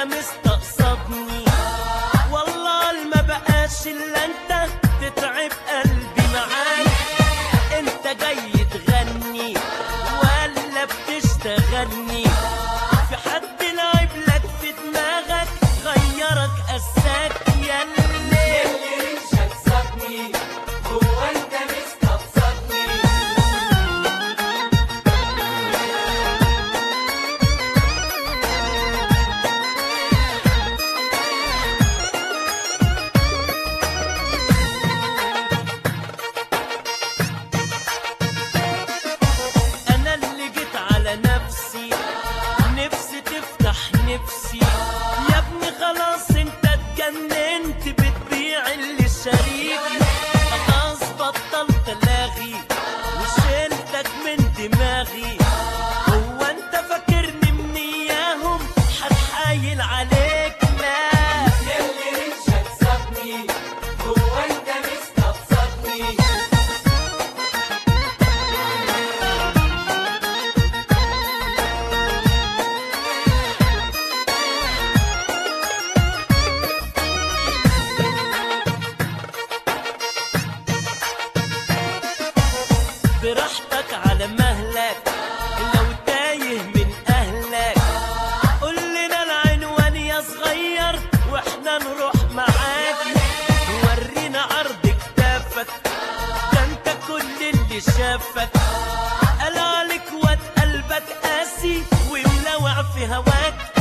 مستقصدني والله ما بقاش الا انت تتعب قلبي معاك انت جاي تغني ولا بتشتغلني في حد لعب لك في دماغك غيرك قساك ياللي اللي رمشك صابني هو انت مستقصدني انا اللي جيت على نفسي نفسي تفتح نفسي يا ابني خلاص انت اتجننت بتبيع اللي شريكي خلاص بطلت لاغي وشيلتك من دماغي هو انت فاكرني من اياهم هتحايل عليك لا اللي رمشك صابني هو انت مستقصدني براحتك على مهلك لو تايه من اهلك قول لنا العنوان يا صغير واحنا نروح معاك ورينا عرض كتافك ده انت كل اللي شافك قال عليك واد قلبك قاسي وملوع في هواك